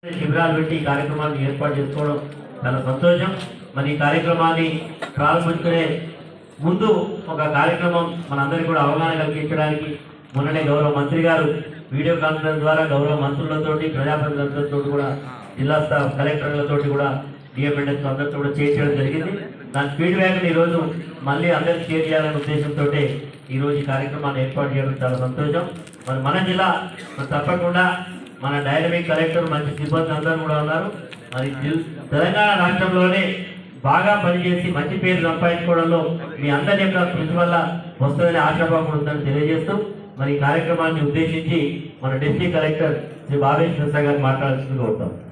శిబిరాలు పెట్టి ఈ కార్యక్రమాన్ని ఏర్పాటు చేసుకోవడం చాలా సంతోషం మరి ఈ కార్యక్రమాన్ని ప్రారంభించుకునే ముందు ఒక కార్యక్రమం మనందరికీ కూడా అవగాహన కలిగించడానికి మొన్ననే గౌరవ మంత్రి గారు వీడియో కాన్ఫరెన్స్ ద్వారా గౌరవ మంత్రులతోటి ప్రజాప్రతినిధులతో కూడా జిల్లా స్థాయి కలెక్టర్లతోటి కూడా డిఎంఎండెస్ అందరితో కూడా చేయడం జరిగింది దాని ఫీడ్బ్యాక్ ఈ రోజు మళ్ళీ అందరికి షేర్ చేయాలనే ఉద్దేశంతో ఈ రోజు ఈ కార్యక్రమాన్ని ఏర్పాటు చేయడం చాలా సంతోషం మరి మన జిల్లా మరి తప్పకుండా మన డైనమిక్ కలెక్టర్ మంచి సిబ్బంది అందరూ కూడా ఉన్నారు మరి జిల్- తెలంగాణ రాష్ట్రంలోనే బాగా పనిచేసి మంచి పేరు సంపాదించుకోవడంలో మీ అందరి యొక్క కృషి వల్ల వస్తుందని ఆశాభావం ఉందని తెలియజేస్తూ మరి ఈ కార్యక్రమాన్ని ఉద్దేశించి మన డిస్ట్రిక్ట్ కలెక్టర్ శ్రీ భావేష్ మిశ్రా గారు మాట్లాడాల్సింది కోరుతాం